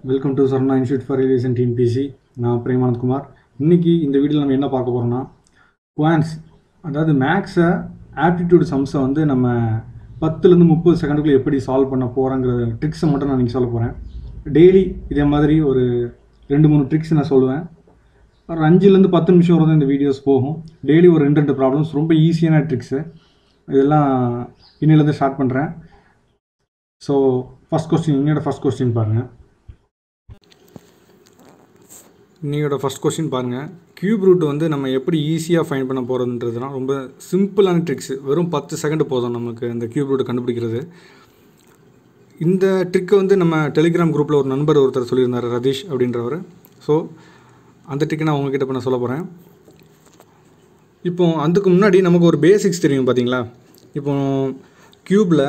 welcome to Sarana institute for aviation TNPSC நான் பிரேமானந்த் குமார் இன்னைக்கு இந்த வீடியோவில் நம்ம என்ன பார்க்க போகிறோம்னா குவான்ஸ் அதாவது மேக்ஸை ஆப்டிடியூட் சம்ஸை வந்து நம்ம பத்துலேருந்து முப்பது செகண்டுக்குள்ளே எப்படி சால்வ் பண்ண போகிறோங்கிற ட்ரிக்ஸை மட்டும் நான் நீங்கள் சொல்ல போகிறேன் டெய்லி இதே மாதிரி ஒரு ரெண்டு மூணு ட்ரிக்ஸ் நான் சொல்லுவேன் ஒரு அஞ்சுலேருந்து பத்து நிமிஷம் வரை தான் இந்த வீடியோஸ் போகும் டெய்லி ஒரு ரெண்டு ரெண்டு ப்ராப்ளம்ஸ் ரொம்ப ஈஸியான ட்ரிக்ஸு இதெல்லாம் இன்னிலேருந்து ஸ்டார்ட் பண்ணுறேன் ஸோ ஃபஸ்ட் கொஸ்டின் என்னோட ஃபஸ்ட் கொஸ்டின் பாருங்கள் இன்னையோட ஃபஸ்ட் கொஸ்டின் பாருங்கள் கியூப் ரூட் வந்து நம்ம எப்படி ஈஸியாக ஃபைண்ட் பண்ண போகிறதுன்றதுனா ரொம்ப சிம்பிளான ட்ரிக்ஸ் வெறும் பத்து செகண்ட் போதும் நமக்கு இந்த கியூப் ரூட் கண்டுபிடிக்கிறது இந்த ட்ரிக்கை வந்து நம்ம டெலிகிராம் குரூப்பில் ஒரு நண்பர் ஒருத்தர் சொல்லியிருந்தார் ரதீஷ் அப்படின்றவர் ஸோ அந்த ட்ரிக்கை நான் உங்ககிட்ட இப்போ நான் சொல்ல போகிறேன் இப்போ அதுக்கு முன்னாடி நமக்கு ஒரு பேசிக்ஸ் தெரியும் பார்த்தீங்களா இப்போ க்யூப்பில்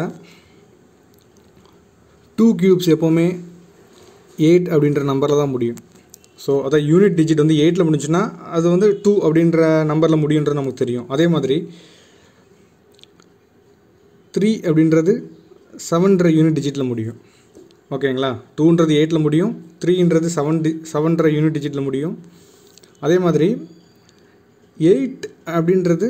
டூ க்யூப்ஸ் எப்போவுமே எயிட் அப்படின்ற நம்பரில் தான் முடியும் ஸோ அதான் யூனிட் டிஜிட் வந்து எயிட்டில் முடிஞ்சுன்னா அது வந்து டூ அப்படின்ற நம்பரில் முடியுன்றது நமக்கு தெரியும் அதே மாதிரி த்ரீ அப்படின்றது செவன்ற யூனிட் டிஜிட்டில் முடியும் ஓகேங்களா டூன்றது எயிட்டில் முடியும் த்ரீன்றது செவன் டி செவன்ற யூனிட் டிஜிட்டில் முடியும் அதே மாதிரி எயிட் அப்படின்றது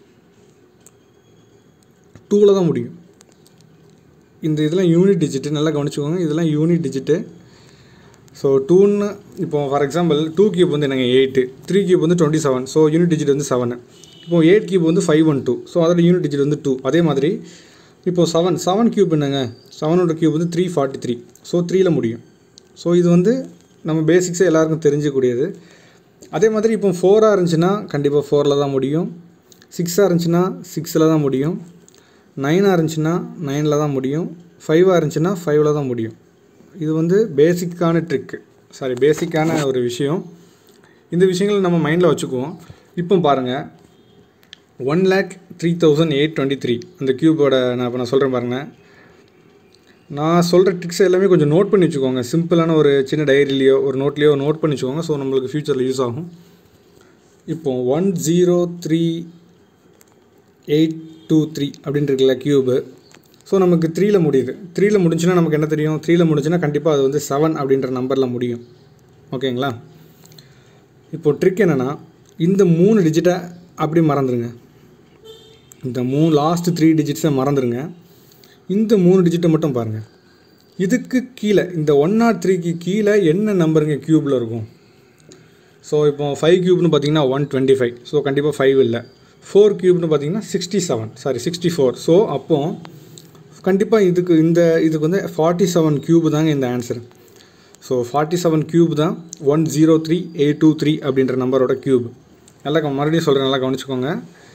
டூவில் தான் முடியும் இந்த இதெல்லாம் யூனிட் டிஜிட்டு நல்லா கவனிச்சுக்கோங்க இதெல்லாம் யூனிட் டிஜிட்டு ஸோ டூன்னு இப்போ ஃபார் எக்ஸாம்பிள் டூ கியூப் வந்து என்னங்க எயிட்டு த்ரீ கியூப் வந்து twenty seven so unit digit வந்து செவன் இப்போ எயிட் கியூப் வந்து ஃபைவ் ஒன் டூ ஸோ அதோட யூனிட் டிஜிட் வந்து டூ அதே மாதிரி இப்போ செவன் செவன் கியூப் என்னங்க செவனோட கியூப் வந்து த்ரீ ஃபார்ட்டி த்ரீ ஸோ த்ரீயில் முடியும் ஸோ இது வந்து நம்ம பேசிக்ஸே எல்லாருக்கும் தெரிஞ்சக்கூடியது அதே மாதிரி இப்போ ஃபோராக இருந்துச்சுன்னா கண்டிப்பாக ஃபோரில் தான் முடியும் சிக்ஸாக இருந்துச்சுன்னா சிக்ஸில் தான் முடியும் நைனாக இருந்துச்சுன்னா நைனில் தான் முடியும் ஃபைவாக இருந்துச்சுன்னா ஃபைவ்ல தான் முடியும் இது வந்து பேசிக்கான ட்ரிக்கு சாரி பேசிக்கான ஒரு விஷயம் இந்த விஷயங்களை நம்ம மைண்டில் வச்சுக்குவோம் இப்போ பாருங்கள் one lakh three thousand eight twenty three அந்த க்யூபோட நான் இப்போ நான் சொல்கிறேன் பாருங்கள் நான் சொல்கிற ட்ரிக்ஸ் எல்லாமே கொஞ்சம் நோட் பண்ணி வச்சுக்கோங்க சிம்பிளான ஒரு சின்ன டைரிலையோ ஒரு நோட்லேயோ நோட் பண்ணி வச்சுக்கோங்க ஸோ நம்மளுக்கு ஃப்யூச்சரில் யூஸ் ஆகும் இப்போ one zero three eight two three அப்படின்னு இருக்குல்ல க்யூபு ஸோ நமக்கு த்ரீயில் முடியுது த்ரீயில் முடிஞ்சுன்னா நமக்கு என்ன தெரியும் த்ரீயில் முடிஞ்சுன்னா கண்டிப்பாக அது வந்து செவன் அப்படின்ற நம்பரில் முடியும் ஓகேங்களா இப்போ ட்ரிக் என்னென்னா இந்த மூணு டிஜிட்டை அப்படி மறந்துடுங்க இந்த மூணு லாஸ்ட் த்ரீ டிஜிட்ஸை மறந்துடுங்க இந்த மூணு டிஜிட்டை மட்டும் பாருங்கள் இதுக்கு கீழே இந்த ஒன் நாட் த்ரீக்கு கீழே என்ன நம்பருங்க க்யூப்பில் இருக்கும் ஸோ இப்போ ஃபைவ் க்யூப்னு பார்த்தீங்கன்னா ஒன் டுவெண்ட்டி ஃபைவ் ஸோ கண்டிப்பாக ஃபைவ் இல்லை ஃபோர் க்யூப்னு பார்த்தீங்கன்னா sixty seven sorry sixty four so அப்போது கண்டிப்பாக இதுக்கு இந்த இதுக்கு வந்து ஃபார்ட்டி செவன் க்யூப் தாங்க இந்த answer so forty seven cube தான் one zero three eight two three அப்படின்ற நம்பரோட க்யூப் நல்லா க- மறுபடியும் சொல்கிறேன் நல்லா கவனிச்சுக்கோங்க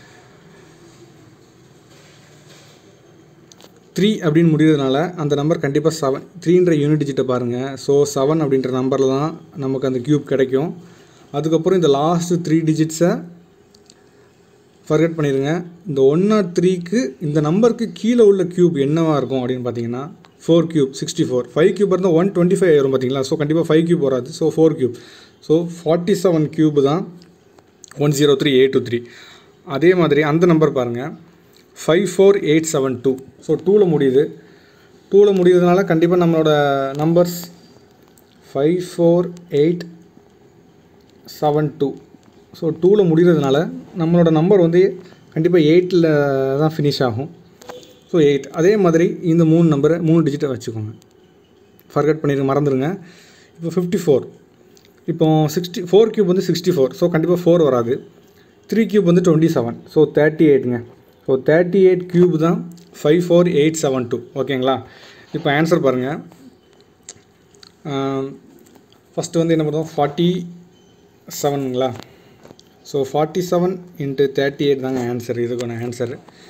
த்ரீ அப்படின்னு முடிகிறதுனால அந்த நம்பர் கண்டிப்பாக செவன் த்ரீன்ற யூனிட் டிஜிட்டை பாருங்கள் ஸோ செவன் அப்படின்ற நம்பரில் தான் நமக்கு அந்த க்யூப் கிடைக்கும் அதுக்கப்புறம் இந்த லாஸ்ட்டு த்ரீ டிஜிட்ஸை ஃபர்கெட் பண்ணிடுங்க இந்த ஒன் நாட் த்ரீக்கு இந்த நம்பருக்கு கீழே உள்ள க்யூப் என்னவாக இருக்கும் அப்படின்னு பார்த்தீங்கன்னா four cube sixty four five cube இருந்தால் ஒன் டுவெண்ட்டி ஃபைவ் வரும் பார்த்தீங்களா ஸோ கண்டிப்பாக ஃபைவ் க்யூப் வராது so four cube so forty seven cube தான் one zero three eight two three அதே மாதிரி அந்த நம்பர் பாருங்கள் five four eight seven two so டூவில் முடியுது டூவில் முடியுறதுனால கண்டிப்பாக நம்மளோட numbers five four eight seven two so டூவில் முடிகிறதுனால நம்மளோட நம்பர் வந்து கண்டிப்பாக எயிட்டில் தான் ஃபினிஷ் ஆகும் ஸோ எயிட் அதே மாதிரி இந்த மூணு நம்பரை மூணு டிஜிட்டை வச்சுக்கோங்க ஃபர்கட் பண்ணிடுங்க மறந்துடுங்க இப்போ ஃபிஃப்டி ஃபோர் இப்போ சிக்ஸ்டி ஃபோர் கியூப் வந்து சிக்ஸ்டி ஃபோர் ஸோ கண்டிப்பாக ஃபோர் வராது த்ரீ கியூப் வந்து டுவெண்ட்டி செவன் ஸோ தேர்ட்டி எயிட்டுங்க ஸோ தேர்ட்டி எயிட் கியூப் தான் five four eight seven two ஓகேங்களா இப்போ ஆன்சர் பாருங்கள் ஃபஸ்ட்டு வந்து என்ன பண்ணுவோம் ஃபார்ட்டி செவனுங்களா so forty seven into thirty eight தாங்க ஆன்சர் இதுக்கான answer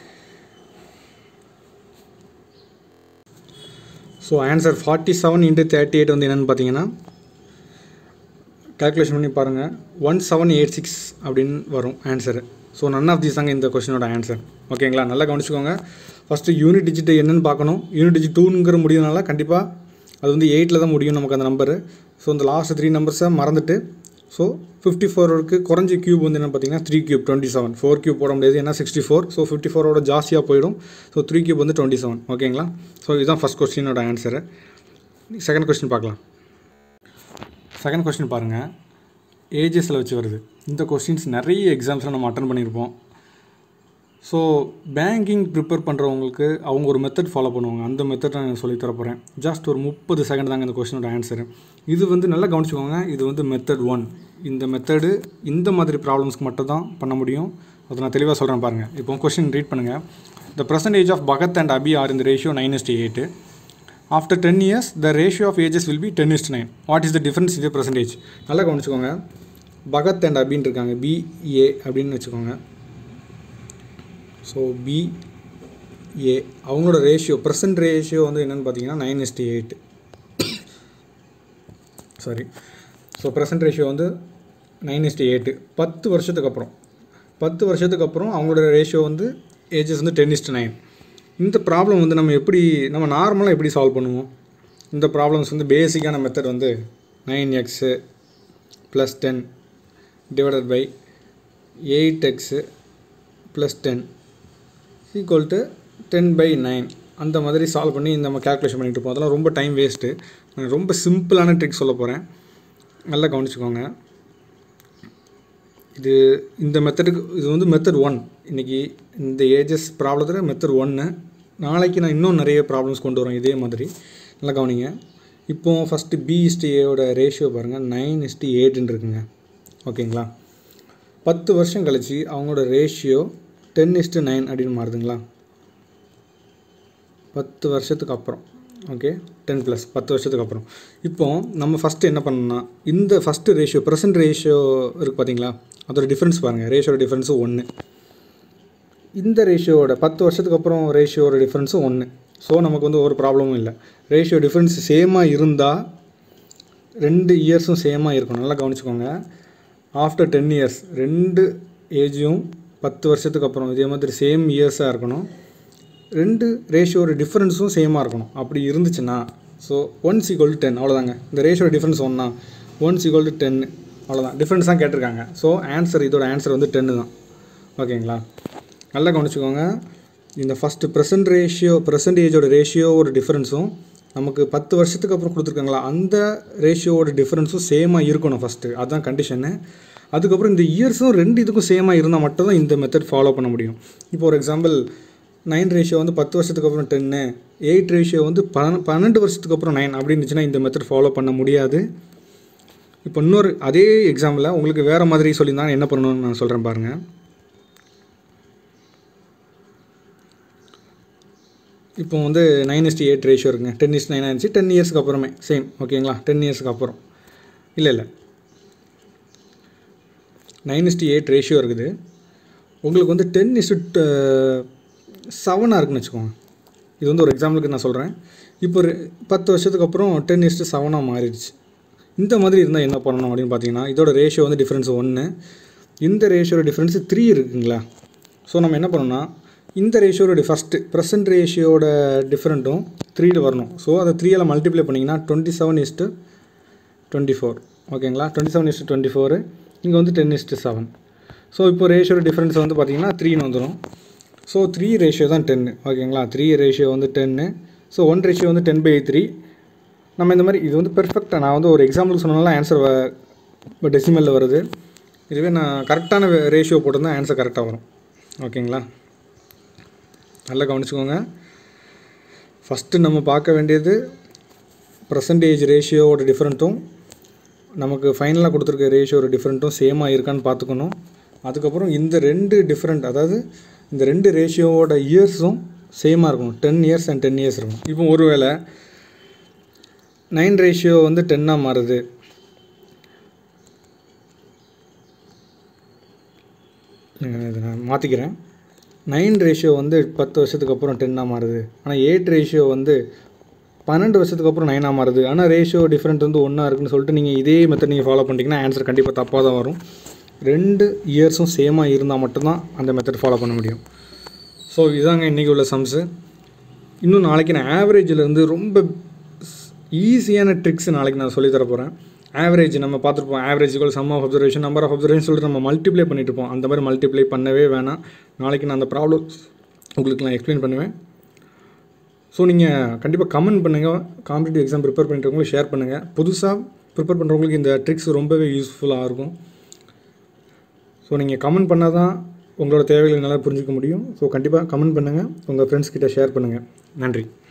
so answer forty seven into thirty eight வந்து என்னென்னு பார்த்தீங்கன்னா கால்குலேஷன் பண்ணி பாருங்கள் ஒன் செவன் எயிட் சிக்ஸ் அப்படின்னு வரும் answer so none of these தாங்க இந்த கொஸ்டினோட ஆன்சர் ஓகேங்களா நல்லா கவனிச்சுக்கோங்க ஃபஸ்ட்டு யூனிட் டிஜிட் என்னன்னு பார்க்கணும் யூனிட் டிஜிட் டூங்கிற முடியுதுனால கண்டிப்பாக அது வந்து எயிட்டில் தான் முடியும் நமக்கு அந்த நம்பரு ஸோ இந்த லாஸ்ட் த்ரீ நம்பர்ஸை மறந்துட்டு ஸோ ஃபிஃப்டி ஃபோருக்கு குறைஞ்ச கியூப் வந்து என்ன பார்த்தீங்கன்னா three cube twenty seven four cube போட முடியாது ஏன்னா சிக்ஸ்டி ஃபோர் ஸோ ஃபிஃப்டி ஃபோரோட ஜாஸ்தியாக போயிடும் ஸோ த்ரீ கியூப் வந்து டுவெண்ட்டி செவன் ஓகேங்களா ஸோ இதுதான் ஃபஸ்ட் கொஸ்டினோட ஆன்சரு செகண்ட் கொஸ்டின் பார்க்கலாம் செகண்ட் கொஸ்டின் பாருங்கள் ஏஜஸில் வச்சு வருது இந்த கொஸ்டின்ஸ் நிறைய எக்ஸாம்ஸில் நம்ம அட்டன் பண்ணியிருப்போம் ஸோ பேங்கிங் ப்ரிப்பேர் பண்ணுறவங்களுக்கு அவங்க ஒரு மெத்தட் ஃபாலோ பண்ணுவாங்க அந்த மெத்தட் நான் சொல்லி தர போகிறேன் ஜஸ்ட் ஒரு முப்பது செகண்ட் தாங்க இந்த கொஸ்டினோட ஆன்சரு இது வந்து நல்லா கவனிச்சுக்கோங்க இது வந்து மெத்தட் ஒன் இந்த மெத்தடு இந்த மாதிரி ப்ராப்ளம்ஸ்க்கு மட்டும் தான் பண்ண முடியும் அதை நான் தெளிவாக சொல்கிறேன் பாருங்கள் இப்போ கொஸ்டின் ரீட் பண்ணுங்கள் the percentage of Bhagat and Abhi are இந்த ratio nine is to eight after ten years the ratio of ages will be ten is to nine what is the difference இது பர்சன்டேஜ் நல்லா கவனிச்சுக்கோங்க பகத் அண்ட் அபின்னு இருக்காங்க பிஏ அப்படின்னு வச்சுக்கோங்க ஸோ பிஏ அவங்களோட ரேஷியோ ப்ரெசன்ட் ரேஷியோ வந்து என்னென்னு பார்த்தீங்கன்னா nine is to eight sorry so present ratio வந்து நைன் இஸ்டி எயிட்டு பத்து வருஷத்துக்கு அப்புறம் பத்து வருஷத்துக்கு அப்புறம் அவங்களோட ரேஷியோ வந்து ஏஜஸ் வந்து டென் இஸ்ட் நைன் இந்த ப்ராப்ளம் வந்து நம்ம எப்படி நம்ம நார்மலாக எப்படி சால்வ் பண்ணுவோம் இந்த ப்ராப்ளம்ஸ் வந்து பேசிக்கான மெத்தட் வந்து nine x plus ten divided by eight x plus ten equal to ten by nine அந்த மாதிரி சால்வ் பண்ணி நம்ம கேல்குலேஷன் பண்ணிட்டு இருப்போம் அதெல்லாம் ரொம்ப டைம் வேஸ்ட்டு நான் ரொம்ப சிம்பிளான ட்ரிக் சொல்ல போகிறேன் நல்லா கவனிச்சுக்கோங்க இது இந்த மெத்தடுக்கு இது வந்து மெத்தட் ஒன் இன்றைக்கி இந்த ஏஜஸ் ப்ராப்ளத்தில் மெத்தட் ஒன்று நாளைக்கு நான் இன்னும் நிறைய ப்ராப்ளம்ஸ் கொண்டு வரேன் இதே மாதிரி நல்லா கவனிங்க இப்போ ஃபஸ்ட்டு பி இஸ்டி ஏவோட ரேஷியோ பாருங்கள் நைன் இஸ்டி எயிட்டுன்னு இருக்குங்க ஓகேங்களா பத்து வருஷம் கழிச்சு அவங்களோட ரேஷியோ டென் இஸ்ட்டு நைன் அப்படின்னு மாறுதுங்களா பத்து வருஷத்துக்கு அப்புறம் ஓகே டென் ப்ளஸ் பத்து வருஷத்துக்கு அப்புறம் இப்போ நம்ம ஃபஸ்ட்டு என்ன பண்ணணும்னா இந்த ஃபஸ்ட்டு ரேஷியோ ப்ரெசன்ட் ரேஷியோ இருக்குது பார்த்தீங்களா அதோட டிஃப்ரென்ஸ் பாருங்கள் ரேஷியோட டிஃப்ரென்ஸு ஒன்று இந்த ரேஷியோட பத்து வருஷத்துக்கு அப்புறம் ரேஷியோட டிஃப்ரென்ஸும் ஒன்று ஸோ நமக்கு வந்து ஒரு ப்ராப்ளமும் இல்லை ரேஷியோ டிஃப்ரென்ஸ் சேமாக இருந்தால் ரெண்டு இயர்ஸும் சேமாக இருக்கணும் நல்லா கவனிச்சுக்கோங்க ஆஃப்டர் டென் இயர்ஸ் ரெண்டு ஏஜும் பத்து வருஷத்துக்கு அப்புறம் இதே மாதிரி சேம் இயர்ஸாக இருக்கணும் ரெண்டு ரேஷியோட டிஃப்ரென்ஸும் சேமாக இருக்கணும் அப்படி இருந்துச்சுன்னா so one equal to ten அவ்வளோதாங்க இந்த ரேஷியோட டிஃப்ரென்ஸ் ஒன்றா ஒன் ஈக்குவல் டு டென் அவ்வளோதான் டிஃப்ரென்ஸ் தான் கேட்டிருக்காங்க ஸோ ஆன்சர் இதோட ஆன்சர் வந்து டென்னு தான் ஓகேங்களா நல்லா கவனிச்சுக்கோங்க இந்த ஃபஸ்ட்டு ப்ரெசன்ட் ரேஷியோ ப்ரெசன்டேஜோட ரேஷியோவோட டிஃப்ரென்ஸும் நமக்கு பத்து வருஷத்துக்கு அப்புறம் கொடுத்துருக்காங்களா அந்த ரேஷியோவோட டிஃப்ரென்ஸும் சேமாக இருக்கணும் ஃபஸ்ட்டு அதுதான் கண்டிஷனு அதுக்கப்புறம் இந்த இயர்ஸும் ரெண்டு இதுக்கும் சேமாக இருந்தால் மட்டும் தான் இந்த மெத்தட் ஃபாலோ பண்ண முடியும் இப்போ ஒரு எக்ஸாம்பிள் நைன் ரேஷியோ வந்து பத்து வருஷத்துக்கு அப்புறம் டென்னு எயிட் ரேஷியோ வந்து பன பன்னெண்டு வருஷத்துக்கு அப்புறம் நைன் அப்படி இருந்துச்சுன்னா இந்த மெத்தட் ஃபாலோ பண்ண முடியாது இப்போ இன்னொரு அதே எக்ஸாம்பிளில் உங்களுக்கு வேறு மாதிரி சொல்லியிருந்தா என்ன பண்ணணும்னு நான் சொல்கிறேன் பாருங்கள் இப்போ வந்து நைன் இஸ்டி எயிட் ரேஷியோ இருக்குங்க டென் இஸ் நைன் ஆயிடுச்சு டென் இயர்ஸ்க்கு அப்புறமே சேம் ஓகேங்களா டென் இயர்ஸ்க்கு அப்புறம் இல்லை இல்லை நைன் இஸ்டி எயிட் ரேஷியோ இருக்குது உங்களுக்கு வந்து டென் இஸ்டு செவனாக இருக்குன்னு வச்சுக்கோங்க இது வந்து ஒரு எக்ஸாம்பிளுக்கு நான் சொல்கிறேன் இப்போ ஒரு பத்து வருஷத்துக்கு அப்புறம் டென் இஸ்டு செவனாக மாறிடுச்சு இந்த மாதிரி இருந்தால் என்ன பண்ணணும் அப்படின்னு பார்த்தீங்கன்னா இதோட ரேஷியோ வந்து டிஃப்ரென்ஸ் ஒன்று இந்த ரேஷியோட டிஃப்ரென்ஸு த்ரீ இருக்குங்களா ஸோ நம்ம என்ன பண்ணணும்னா இந்த ரேஷியோட ஃபஸ்ட்டு ப்ரெசன்ட் ரேஷியோட டிஃப்ரெண்ட்டும் த்ரீல வரணும் ஸோ அதை த்ரீயால் மல்டிப்ளை பண்ணிங்கன்னா twenty seven is to twenty four ஓகேங்களா twenty seven is to twenty four இங்கே வந்து டென் இஸ்ட்டு செவன் ஸோ இப்போ ரேஷியோட டிஃப்ரென்ஸ் வந்து பார்த்திங்கன்னா த்ரீன்னு வந்துடும் ஸோ த்ரீ ரேஷியோ தான் டென்னு ஓகேங்களா த்ரீ ரேஷியோ வந்து டென்னு ஸோ ஒன் ரேஷியோ வந்து டென் பை த்ரீ நம்ம இந்த மாதிரி இது வந்து பெர்ஃபெக்டாக நான் வந்து ஒரு எக்ஸாம்பிளுக்கு சொன்னாலும் ஆன்சர் இப்போ டெசிமலில் வருது இதுவே நான் கரெக்டான ரேஷியோ போட்டிருந்தா ஆன்சர் கரெக்டாக வரும் ஓகேங்களா நல்லா கவனிச்சுக்கோங்க ஃபஸ்ட்டு நம்ம பார்க்க வேண்டியது பர்சன்டேஜ் ரேஷியோவோட டிஃப்ரெண்ட்டும் நமக்கு ஃபைனலாக கொடுத்துருக்க ரேஷியோட டிஃப்ரெண்ட்டும் சேமாக இருக்கான்னு பார்த்துக்கணும் அதுக்கப்புறம் இந்த ரெண்டு டிஃப்ரெண்ட் அதாவது இந்த ரெண்டு ரேஷியோவோட இயர்ஸும் சேமாக இருக்கணும் ten years and ten years இருக்கும் இப்போ ஒருவேளை நைன் ரேஷியோ வந்து டென்னாக மாறுது இதை நான் மாற்றிக்கிறேன் நைன் ரேஷியோ வந்து பத்து வருஷத்துக்கு அப்புறம் டென்னாக மாறுது ஆனால் எயிட் ரேஷியோ வந்து பன்னெண்டு வருஷத்துக்கு அப்புறம் நைனாக மாறுது ஆனால் ரேஷியோ டிஃப்ரெண்ட் வந்து ஒன்றா இருக்குன்னு சொல்லிட்டு நீங்கள் இதே மெத்தட் நீங்கள் ஃபாலோ பண்ணிட்டீங்கன்னா ஆன்சர் கண்டிப்பாக தப்பாக தான் வரும் ரெண்டு இயர்ஸும் சேமாக இருந்தால் மட்டும்தான் அந்த மெத்தட் ஃபாலோ பண்ண முடியும் ஸோ இதாங்க இன்றைக்கி உள்ள சம்ஸு இன்னும் நாளைக்கு நான் ஆவரேஜிலேருந்து ரொம்ப ஈஸியான ட்ரிக்ஸ் நாளைக்கு நான் சொல்லித் தர போகிறேன் ஆவரேஜ் நம்ம பார்த்துருப்போம் average equal sum of observation number of observation சொல்லிட்டு நம்ம மல்டிப்ளை பண்ணிட்டு இருப்போம் அந்த மாதிரி மல்டிப்ளை பண்ணவே வேணாம் நாளைக்கு நான் அந்த ப்ராப்ளம் உங்களுக்கு நான் எக்ஸ்பிளைன் பண்ணுவேன் ஸோ நீங்கள் கண்டிப்பாக கமெண்ட் பண்ணுங்கள் காம்படிட்டிவ் எக்ஸாம் ப்ரிப்பேர் பண்ணிட்டு இருக்கவங்க ஷேர் பண்ணுங்கள் புதுசாக ப்ரிப்பேர் பண்ணுறவங்களுக்கு இந்த ட்ரிக்ஸ் ரொம்பவே யூஸ்ஃபுல்லாக இருக்கும் ஸோ நீங்கள் கமெண்ட் பண்ணால் தான் உங்களோட தேவைகளை நல்லா புரிஞ்சுக்க முடியும் ஸோ கண்டிப்பாக கமெண்ட் பண்ணுங்கள் உங்கள் ஃப்ரெண்ட்ஸ் கிட்ட ஷேர் பண்ணுங்கள் நன்றி